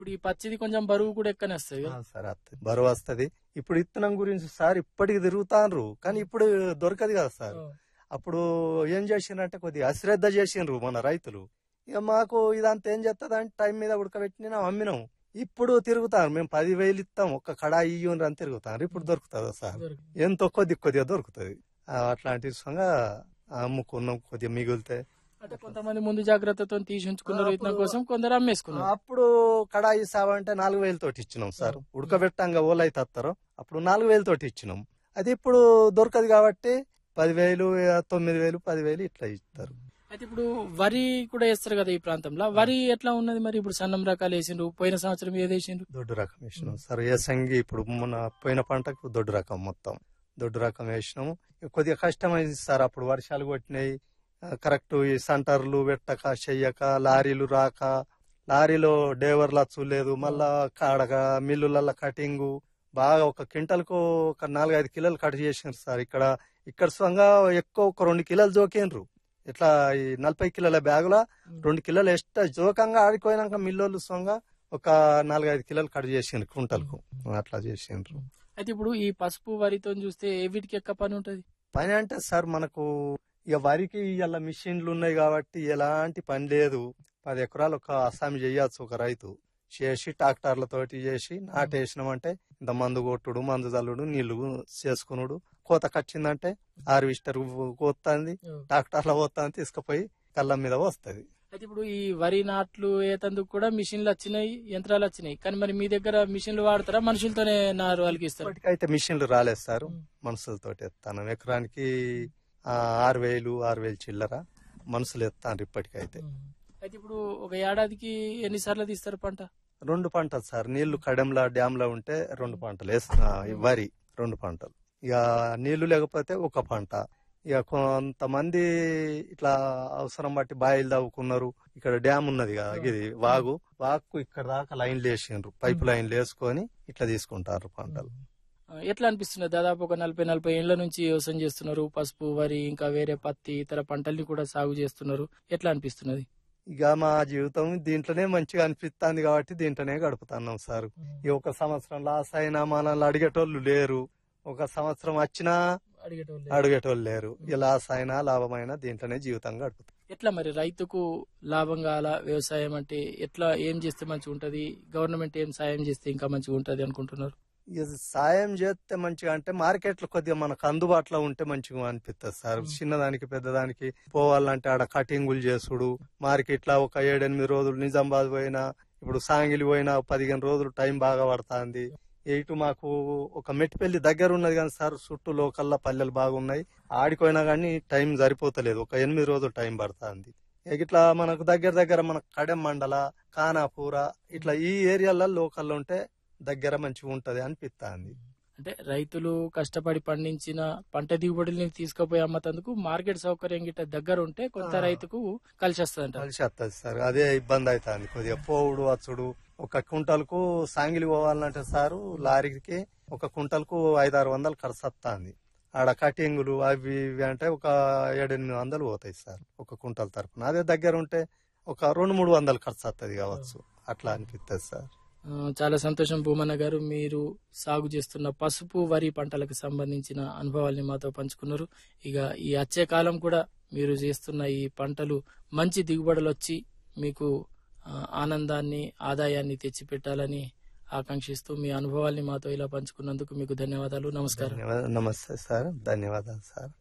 ఇప్పుడు ఈ పచ్చిది కొంచెం బరువు కూడా ఎక్కనే వస్తుంది ఆ, సార్ వస్తది. బరువు వస్తది ఇప్పుడు ఇత్తనం గురించి సార్ ఇప్పటికి తిరుగుతాండ్రు కానీ ఇప్పుడు దొరకదు కదా సార్ అప్పుడు ఏం చేసిండ్రంటే కొద్దిగా అశ్రద్ధ చేసిండ్రు మన రైతులు ఇక మాకు ఇదంతా ఏం చేస్తుంది అంటే టైం మీద ఉడకబెట్టినా అమ్మినాం ఇప్పుడు తిరుగుతాను మేము పదివేలు ఇస్తాం ఒక్క కడాయి ఇయ్యండి అని తిరుగుతాను ఇప్పుడు దొరుకుతుందా సార్ ఎంతో కొద్ది కొద్దిగా దొరుకుతుంది ఆ, అట్లాంటి విషయంగా అమ్ముకున్నాం కొద్దిగా మిగిలితే అంటే కొంతమంది ముందు జాగ్రత్తతో తీసి ఉంచుకున్నారు ఆ, ఇతన అప్పుడు- కోసం కొందరు అమ్మేసుకున్నారు అప్పుడు కడాయి సావంటే నాలుగు వేలు తోటి ఇచ్చినాం సార్ ఉడకబెట్టంగా ఓలు అయితే వస్తారో అప్పుడు నాలుగు వేలు తోటి ఇచ్చినాం అది ఇప్పుడు దొరకదు కాబట్టి పదివేలు తొమ్మిది వేలు పదివేలు ఇట్లా ఇస్తారు అయితే ఇప్పుడు వరి కూడా వేస్తారు కదా ఈ ప్రాంతంలో వరి ఎట్లా ఉన్నది మరి ఇప్పుడు సన్నం రకాలు వేసిండ్రు పోయిన సంవత్సరం ఏది వేసిండ్రు దొడ్డు రకం వేసినాం సార్ ఏసంగి ఇప్పుడు మొన్న పోయిన పంటకు దొడ్డు రకం మొత్తం దొడ్డు రకం వేసినాము ఇక కొద్దిగా కష్టమైంది సార్ అప్పుడు వర్షాలు కొట్టినాయి ఆ, కరెక్ట్ ఈ సెంటర్లు పెట్టక చెయ్యక లారీలు రాక లారీలో డేవర్లు అచ్చులేదు మళ్ళా కాడక మిల్లులలో కటింగు బాగా ఒక క్వింటల్కు ఒక నాలుగైదు కిలోలు కట్ చేసినారు సార్ ఇక్కడ ఇక్కడ స్వంగా ఎక్కువ ఒక రెండు కిలోలు జోకిండ్రు ఇట్లా ఈ నలభై కిలోల బ్యాగుల రెండు కిలోలు ఎక్స్ట్రా జోకంగా ఆడిపోయినాక మిల్లోళ్ళు స్వంగా ఒక నాలుగైదు కిలోలు కట్ చేసిండ్రు కుంటలకు అట్లా చేసిండ్రు అయితే ఇప్పుడు ఈ పసుపు వరితో చూస్తే ఏ వీటికి ఎక్క పని ఉంటది పని అంటే సార్ మనకు ఇక వరికి ఇలా మిషన్లు ఉన్నాయి కాబట్టి ఎలాంటి పని లేదు పది ఎకరాలు ఒక అస్సామి చేయొచ్చు ఒక రైతు చేసి ట్రాక్టర్లతోటి చేసి నాటేసినామంటే ఇంత మందు కొట్టుడు మందు చల్లుడు నీళ్లు చేసుకునుడు కోత కచ్చిందంటే హార్వెస్టర్ కోస్తుంది ట్రాక్టర్లో పోతాను తీసుకుపోయి కళ్ళం మీద వస్తుంది అయితే ఇప్పుడు ఈ వరి నాట్లు ఏతందుకు కూడా మిషన్లు వచ్చినాయి యంత్రాలు వచ్చినాయి కానీ మరి మీ దగ్గర మిషన్లు వాడతారా మనుషులతోనే నారు అలికిస్తారు ఇప్పటికైతే మిషన్లు రాలేదు సార్ మనుషులతోటి ఎత్తాను ఎకరానికి ఆ, ఆరు వేలు ఆరు వేలు చిల్లర మనుషులు ఎత్తాను ఇప్పటికైతే అయితే ఇప్పుడు ఒక ఏడాదికి ఎన్నిసార్లు తీస్తారు పంట రెండు పంటలు సార్ నీళ్లు కడెంలా డ్యాంలా ఉంటే రెండు పంటలు వేస్తా వరి రెండు పంటలు ఇక నీళ్లు లేకపోతే ఒక పంట ఇక కొంతమంది ఇట్లా అవసరం బట్టి బాయిలు తవ్వుకున్నారు ఇక్కడ డ్యామ్ ఉన్నది కదా ఇది వాగు వాగుకు ఇక్కడ దాకా లైన్లు వేసిండ్రు పైపు లైన్లు వేసుకొని ఇట్లా తీసుకుంటారు పంటలు ఆ, ఎట్లా అనిపిస్తున్నది దాదాపు ఒక నలభై నలభై ఏళ్ల నుంచి వ్యవసాయం చేస్తున్నారు పసుపు వరి ఇంకా వేరే పత్తి ఇతర పంటల్ని కూడా సాగు చేస్తున్నారు ఎట్లా అనిపిస్తున్నది ఇక మా జీవితం దీంట్లోనే మంచిగా అనిపిస్తుంది కాబట్టి దీంట్లోనే గడుపుతున్నాం సార్ ఈ ఒక సంవత్సరం లాస్ అయినా మనల్ని అడిగేటోళ్ళు లేరు ఒక సంవత్సరం వచ్చినా అడిగేటోళ్ళు అడిగేటోళ్ళు లేరు ఇక లాస్ అయినా లాభమైనా దీంట్లోనే జీవితం గడుపుతాం ఎట్లా మరి రైతుకు లాభం కాల వ్యవసాయం అంటే ఎట్లా ఏం చేస్తే మంచిగా ఉంటది గవర్నమెంట్ ఏం సాయం చేస్తే ఇంకా మంచిగా ఉంటది అనుకుంటున్నారు ఇక సాయం చేస్తే మంచిగా అంటే మార్కెట్లో కొద్దిగా మనకు అందుబాటులో ఉంటే మంచిగా అనిపిస్తుంది సార్ చిన్నదానికి పెద్దదానికి పోవాలంటే ఆడ కటింగులు చేసుడు మార్కెట్లో ఒక ఏడెనిమిది రోజులు నిజామాబాద్ పోయినా ఇప్పుడు సాంగిలి పోయినా పదిహేను రోజులు టైం బాగా పడుతుంది ఇటు మాకు ఒక మెట్టిపల్లి దగ్గర ఉన్నది కానీ సార్ చుట్టూ లోకల్లా పల్లెలు బాగున్నాయి ఆడిపోయినా కానీ టైం సరిపోతలేదు ఒక ఎనిమిది రోజులు టైం పడుతుంది ఇక ఇట్లా మనకు దగ్గర దగ్గర మన కడెం మండల కానాపూర ఇట్లా ఈ ఏరియాలో లోకల్లో ఉంటే దగ్గర మంచిగా ఉంటది అనిపిస్తుంది అంటే రైతులు కష్టపడి పండించిన పంట దిగుబడుల్ని తీసుకుపోయి అమ్మతందుకు మార్కెట్ సౌకర్యం గిట్ట దగ్గర ఉంటే కొంత ఆ. రైతుకు కలిసి వస్తుంది కలిసి వస్తుంది సార్ అదే ఇబ్బంది అవుతుంది కొద్దిగా పోవుడు వచ్చుడు ఒక కుంటల్కు సాంగిలి పోవాలంటే సారు లారీకి ఒక కుంటల్కు ఐదారు వందలు ఖర్చు వస్తుంది ఆడ కటింగులు అవి ఇవి అంటే ఒక ఏడెనిమిది వందలు పోతాయి సార్ ఒక కుంటల తరపున అదే దగ్గర ఉంటే ఒక రెండు మూడు వందలు ఖర్చు వస్తుంది కావచ్చు అట్లా అనిపిస్తుంది సార్ ఆ, చాలా సంతోషం భూమన్న గారు మీరు సాగు చేస్తున్న పసుపు వరి పంటలకు సంబంధించిన అనుభవాల్ని మాతో పంచుకున్నారు ఇక ఈ వచ్చే కాలం కూడా మీరు చేస్తున్న ఈ పంటలు మంచి దిగుబడులు వచ్చి మీకు ఆ, ఆనందాన్ని ఆదాయాన్ని తెచ్చిపెట్టాలని ఆకాంక్షిస్తూ మీ అనుభవాల్ని మాతో ఇలా పంచుకున్నందుకు మీకు ధన్యవాదాలు నమస్కారం ధన్యవాదాలు నమస్తే సార్ ధన్యవాదాలు సార్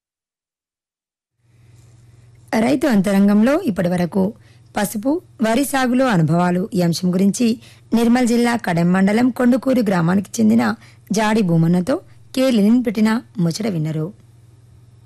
రైతు అంతరంగంలో ఇప్పటివరకు పసుపు వరి సాగులో అనుభవాలు ఈ అంశం గురించి నిర్మల్ జిల్లా కడెం మండలం కొండుకూరు గ్రామానికి చెందిన జాడి భూమన్నతో కె లెనిన్ పెట్టిన ముచ్చట విన్నరు